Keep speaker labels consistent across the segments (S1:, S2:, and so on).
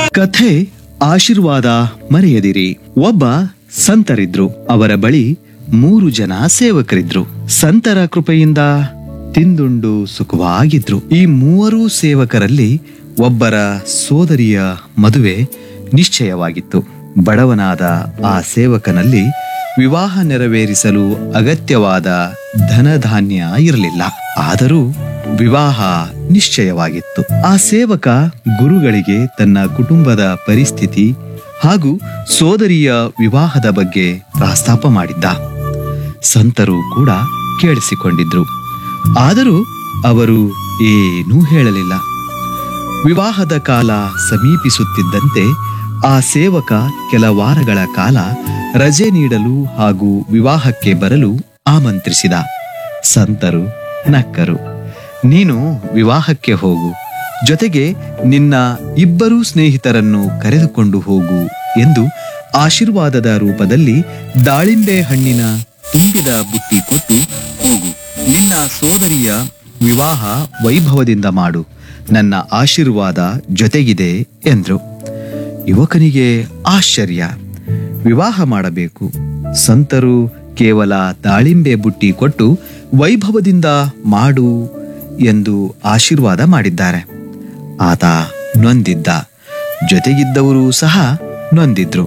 S1: ಕಥೆ ಆಶೀರ್ವಾದ ಮರೆಯದಿರಿ ಒಬ್ಬ ಸಂತರಿದ್ರು ಅವರ ಬಳಿ ಮೂರು ಜನ ಸೇವಕರಿದ್ರು ಸಂತರ ಕೃಪೆಯಿಂದ ತಿಂದುಂಡು ಸುಖವಾಗಿದ್ರು ಈ ಮೂವರೂ ಸೇವಕರಲ್ಲಿ ಒಬ್ಬರ ಸೋದರಿಯ ಮದುವೆ ನಿಶ್ಚಯವಾಗಿತ್ತು ಬಡವನಾದ ಆ ಸೇವಕನಲ್ಲಿ ವಿವಾಹ ನೆರವೇರಿಸಲು ಅಗತ್ಯವಾದ ಧನಧಾನ್ಯ ಇರಲಿಲ್ಲ ಆದರೂ ವಿವಾಹ ನಿಶ್ಚಯವಾಗಿತ್ತು ಆ ಸೇವಕ ಗುರುಗಳಿಗೆ ತನ್ನ ಕುಟುಂಬದ ಪರಿಸ್ಥಿತಿ ಹಾಗೂ ಸೋದರಿಯ ವಿವಾಹದ ಬಗ್ಗೆ ಪ್ರಸ್ತಾಪ ಮಾಡಿದ್ದ ಸಂತರು ಕೂಡ ಕೇಳಿಸಿಕೊಂಡಿದ್ರು ಆದರೂ ಅವರು ಏನೂ ಹೇಳಲಿಲ್ಲ ವಿವಾಹದ ಕಾಲ ಸಮೀಪಿಸುತ್ತಿದ್ದಂತೆ ಆ ಸೇವಕ ಕೆಲ ವಾರಗಳ ಕಾಲ ರಜೆ ನೀಡಲು ಹಾಗೂ ವಿವಾಹಕ್ಕೆ ಬರಲು ಆಮಂತ್ರಿಸಿದ ಸಂತರು ನಕ್ಕರು ನೀನು ವಿವಾಹಕ್ಕೆ ಹೋಗು ಜೊತೆಗೆ ನಿನ್ನ ಇಬ್ಬರೂ ಸ್ನೇಹಿತರನ್ನು ಕರೆದುಕೊಂಡು ಹೋಗು ಎಂದು ಆಶೀರ್ವಾದದ ರೂಪದಲ್ಲಿ ದಾಳಿಂಬೆ ಹಣ್ಣಿನ ತುಂಬಿದ ಬುಟ್ಟಿ ಕೊಟ್ಟು ಹೋಗು ನಿನ್ನ ಸೋದರಿಯ ವಿವಾಹ ವೈಭವದಿಂದ ಮಾಡು ನನ್ನ ಆಶೀರ್ವಾದ ಜೊತೆಗಿದೆ ಎಂದ್ರು ಯುವಕನಿಗೆ ಆಶ್ಚರ್ಯ ವಿವಾಹ ಮಾಡಬೇಕು ಸಂತರು ಕೇವಲ ದಾಳಿಂಬೆ ಬುಟ್ಟಿ ಕೊಟ್ಟು ವೈಭವದಿಂದ ಮಾಡು ಎಂದು ಆಶೀರ್ವಾದ ಮಾಡಿದ್ದಾರೆ ಆತ ನೊಂದಿದ್ದ ಜೊತೆಗಿದ್ದವರು ಸಹ ನೊಂದಿದ್ರು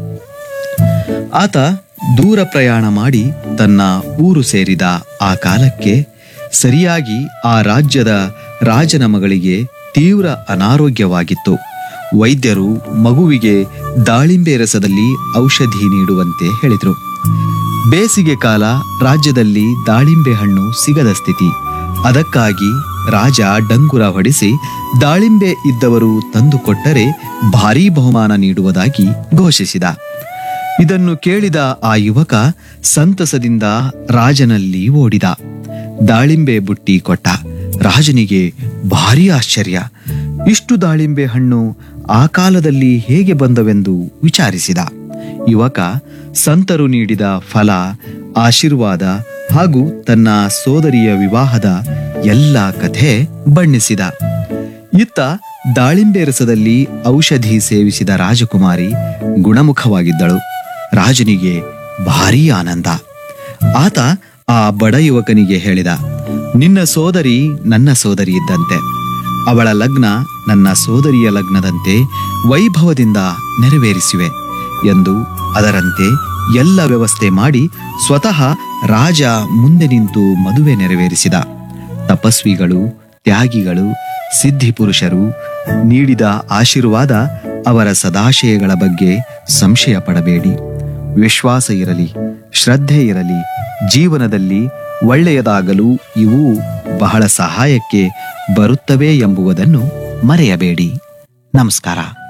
S1: ಆತ ದೂರ ಪ್ರಯಾಣ ಮಾಡಿ ತನ್ನ ಊರು ಸೇರಿದ ಆ ಕಾಲಕ್ಕೆ ಸರಿಯಾಗಿ ಆ ರಾಜ್ಯದ ರಾಜನ ಮಗಳಿಗೆ ತೀವ್ರ ಅನಾರೋಗ್ಯವಾಗಿತ್ತು ವೈದ್ಯರು ಮಗುವಿಗೆ ದಾಳಿಂಬೆ ರಸದಲ್ಲಿ ಔಷಧಿ ನೀಡುವಂತೆ ಹೇಳಿದರು ಬೇಸಿಗೆ ಕಾಲ ರಾಜ್ಯದಲ್ಲಿ ದಾಳಿಂಬೆ ಹಣ್ಣು ಸಿಗದ ಸ್ಥಿತಿ ಅದಕ್ಕಾಗಿ ರಾಜ ಡಂಗುರ ಹೊಡಿಸಿ ದಾಳಿಂಬೆ ಇದ್ದವರು ತಂದುಕೊಟ್ಟರೆ ಭಾರೀ ಬಹುಮಾನ ನೀಡುವುದಾಗಿ ಘೋಷಿಸಿದ ಇದನ್ನು ಕೇಳಿದ ಆ ಯುವಕ ಸಂತಸದಿಂದ ರಾಜನಲ್ಲಿ ಓಡಿದ ದಾಳಿಂಬೆ ಬುಟ್ಟಿ ಕೊಟ್ಟ ರಾಜನಿಗೆ ಭಾರೀ ಆಶ್ಚರ್ಯ ಇಷ್ಟು ದಾಳಿಂಬೆ ಹಣ್ಣು ಆ ಕಾಲದಲ್ಲಿ ಹೇಗೆ ಬಂದವೆಂದು ವಿಚಾರಿಸಿದ ಯುವಕ ಸಂತರು ನೀಡಿದ ಫಲ ಆಶೀರ್ವಾದ ಹಾಗೂ ತನ್ನ ಸೋದರಿಯ ವಿವಾಹದ ಎಲ್ಲ ಕಥೆ ಬಣ್ಣಿಸಿದ ಇತ್ತ ದಾಳಿಂಬೆ ರಸದಲ್ಲಿ ಔಷಧಿ ಸೇವಿಸಿದ ರಾಜಕುಮಾರಿ ಗುಣಮುಖವಾಗಿದ್ದಳು ರಾಜನಿಗೆ ಭಾರೀ ಆನಂದ ಆತ ಆ ಬಡ ಯುವಕನಿಗೆ ಹೇಳಿದ ನಿನ್ನ ಸೋದರಿ ನನ್ನ ಸೋದರಿ ಇದ್ದಂತೆ ಅವಳ ಲಗ್ನ ನನ್ನ ಸೋದರಿಯ ಲಗ್ನದಂತೆ ವೈಭವದಿಂದ ನೆರವೇರಿಸಿವೆ ಎಂದು ಅದರಂತೆ ಎಲ್ಲ ವ್ಯವಸ್ಥೆ ಮಾಡಿ ಸ್ವತಃ ರಾಜ ಮುಂದೆ ನಿಂತು ಮದುವೆ ನೆರವೇರಿಸಿದ ತಪಸ್ವಿಗಳು ತ್ಯಾಗಿಗಳು ಸಿದ್ಧಿಪುರುಷರು ನೀಡಿದ ಆಶೀರ್ವಾದ ಅವರ ಸದಾಶಯಗಳ ಬಗ್ಗೆ ಸಂಶಯ ಪಡಬೇಡಿ ವಿಶ್ವಾಸ ಇರಲಿ ಶ್ರದ್ಧೆ ಇರಲಿ ಜೀವನದಲ್ಲಿ ಒಳ್ಳೆಯದಾಗಲು ಇವು ಬಹಳ ಸಹಾಯಕ್ಕೆ ಬರುತ್ತವೆ ಎಂಬುವುದನ್ನು ಮರೆಯಬೇಡಿ ನಮಸ್ಕಾರ